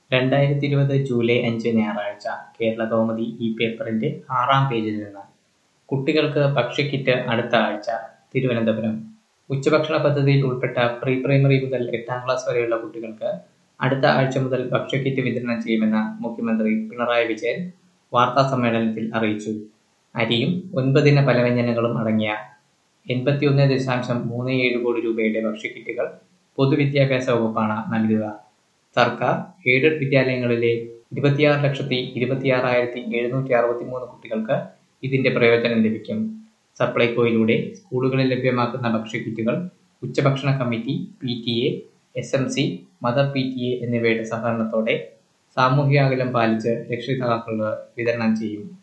രണ്ടായിരത്തി ഇരുപത് ജൂലൈ അഞ്ച് ഞായറാഴ്ച കേരള കൗമുദി ഈ പേപ്പറിന്റെ ആറാം പേജിൽ നിന്ന് കുട്ടികൾക്ക് ഭക്ഷ്യക്കിറ്റ് അടുത്ത ആഴ്ച തിരുവനന്തപുരം ഉച്ചഭക്ഷണ പദ്ധതിയിൽ ഉൾപ്പെട്ട പ്രീ പ്രൈമറി മുതൽ എട്ടാം ക്ലാസ് വരെയുള്ള കുട്ടികൾക്ക് അടുത്ത ആഴ്ച മുതൽ ഭക്ഷ്യക്കിറ്റ് വിതരണം ചെയ്യുമെന്ന് മുഖ്യമന്ത്രി പിണറായി വിജയൻ വാർത്താ സമ്മേളനത്തിൽ അറിയിച്ചു അരിയും ഒൻപതിന പലവ്യഞ്ജനങ്ങളും അടങ്ങിയ എൺപത്തിയൊന്ന് ദശാംശം മൂന്ന് ഏഴ് കോടി രൂപയുടെ ഭക്ഷ്യക്കിറ്റുകൾ പൊതുവിദ്യാഭ്യാസ വകുപ്പാണ് നൽകുക സർക്കാർ എയ്ഡഡ് വിദ്യാലയങ്ങളിലെ ഇരുപത്തിയാറ് ലക്ഷത്തി ഇരുപത്തിയാറായിരത്തി എഴുന്നൂറ്റി അറുപത്തി മൂന്ന് കുട്ടികൾക്ക് ഇതിന്റെ പ്രയോജനം ലഭിക്കും സപ്ലൈകോയിലൂടെ സ്കൂളുകളിൽ ലഭ്യമാക്കുന്ന ഭക്ഷ്യക്കിറ്റുകൾ ഉച്ചഭക്ഷണ committee P T A S M C mother P T A എന്നിവയുടെ സഹകരണത്തോടെ സാമൂഹിക അകലം പാലിച്ച് രക്ഷിതാക്കൾക്ക് വിതരണം ചെയ്യും